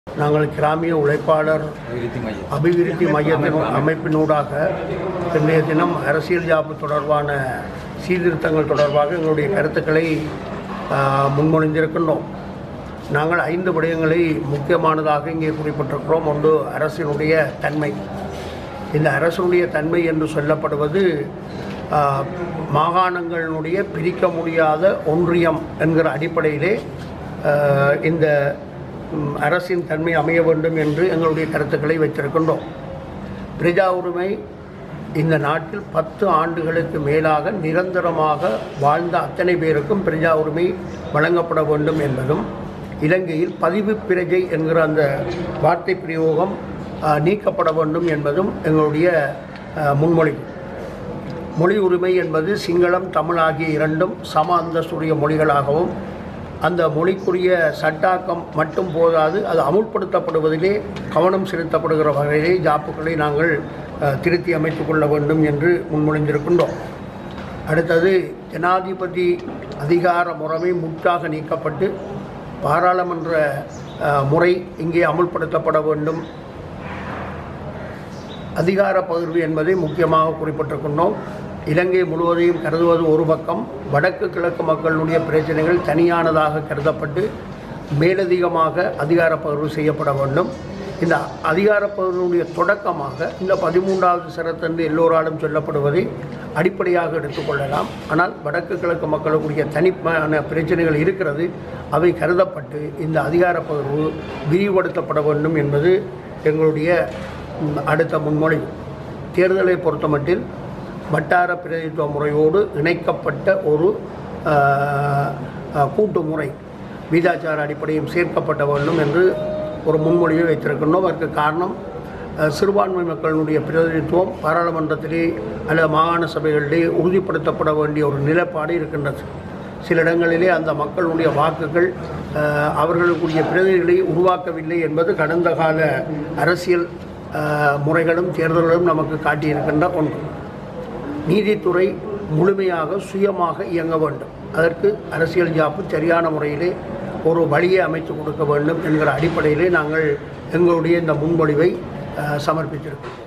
நாங்கள் கிராமிய உழைப்பாளர் அபிவிருத்தி மையம் அபிவிருத்தி மையத்தின் அமைப்பினூடாக இன்றைய தினம் அரசியல் ஜாப்பு தொடர்பான சீர்திருத்தங்கள் தொடர்பாக எங்களுடைய கருத்துக்களை ஆ, முன்மொழிந்திருக்கின்றோம் நாங்கள் ஐந்து விடயங்களை முக்கியமானதாக இங்கே குறிப்பிட்டிருக்கிறோம் ஒன்று அரசினுடைய தன்மை இந்த அரசினுடைய தன்மை என்று சொல்லப்படுவது ஆ, மாகாணங்களினுடைய பிரிக்க முடியாத ஒன்றியம் என்கிற அடிப்படையிலே ஆ, இந்த ம், அரசின் தன்மை அமைய வேண்டும் என்று எங்களுடைய கருத்துக்களை வைத்திருக்கின்றோம் பிரஜா உரிமை இந்த நாட்டில் பத்து ஆண்டுகளுக்கு மேலாக நிரந்தரமாக வாழ்ந்த அத்தனை பேருக்கும் பிரஜா உரிமை வழங்கப்பட வேண்டும் என்பதும் இலங்கையில் பதிவு பிரஜை என்கிற அந்த வார்த்தை பிரயோகம் ஆ, நீக்கப்பட வேண்டும் என்பதும் எங்களுடைய ஆ, முன்மொழிவு மொழி உரிமை என்பது சிங்களம் தமிழ் ஆகிய இரண்டும் சம அந்தஸ்துடைய மொழிகளாகவும் அந்த மொழிக்குரிய சட்டாக்கம் மட்டும் போதாது அது அமுல்படுத்தப்படுவதிலே கவனம் செலுத்தப்படுகிற வகையிலே ஜாப்புகளை நாங்கள் அஹ், திருத்தி அமைத்துக் கொள்ள வேண்டும் என்று முன்மொழிந்திருக்கின்றோம் அடுத்தது ஜனாதிபதி அதிகார முறைமை முற்றாக நீக்கப்பட்டு பாராளுமன்ற அஹ், முறை இங்கே அமுல்படுத்தப்பட வேண்டும் அதிகார பகிர்வு என்பதை முக்கியமாக குறிப்பிட்டிருக்கின்றோம் இலங்கை முழுவதையும் கருதுவது ஒரு பக்கம் வடக்கு கிழக்கு மக்களுடைய பிரச்சனைகள் தனியானதாக கருதப்பட்டு மேலதிகமாக அதிகார பகிர்வு செய்யப்பட வேண்டும் இந்த அதிகார பகிர்வுடைய தொடக்கமாக இந்த பதிமூன்றாவது சரத்தன்று எல்லோராலும் சொல்லப்படுவதை அடிப்படையாக எடுத்துக்கொள்ளலாம் ஆனால் வடக்கு கிழக்கு மக்களுக்குரிய தனிப்பான பிரச்சனைகள் இருக்கிறது அவை கருதப்பட்டு இந்த அதிகார பகிர்வு விரிவுபடுத்தப்பட வேண்டும் என்பது எங்களுடைய ம், அடுத்த முன்மொழிவு தேர்தலை பொறுத்தமட்டில் வட்டார பிரதிநிதித்துவ முறையோடு இணைக்கப்பட்ட ஒரு ஆ, ஆ, கூட்டு முறை வீதாச்சார அடிப்படையும் சேர்க்கப்பட வேண்டும் என்று ஒரு முன்மொழிவை வைத்திருக்கின்றோம் அதற்கு காரணம் ஆ, சிறுபான்மை மக்களுடைய பிரதிநிதித்துவம் பாராளுமன்றத்திலே அல்லது மாகாண சபைகளிலே உறுதிப்படுத்தப்பட வேண்டிய ஒரு நிலைப்பாடு இருக்கின்றது சில இடங்களிலே அந்த மக்களுடைய வாக்குகள் அஹ், அவர்களுக்குரிய பிரதிநிதிகளை உருவாக்கவில்லை என்பது கடந்த கால அரசியல் அஹ், முறைகளும் தேர்தல்களும் நமக்கு காட்டியிருக்கின்ற ஒன்று நீதித்துறை முழுமையாக சுயமாக இயங்க வேண்டும் அதற்கு அரசியல் ஜாப்பு சரியான முறையிலே ஒரு வழியை அமைத்து கொடுக்க வேண்டும் என்கிற அடிப்படையிலே நாங்கள் எங்களுடைய இந்த முன்மொழிவை அஹ், சமர்ப்பித்திருக்கிறோம்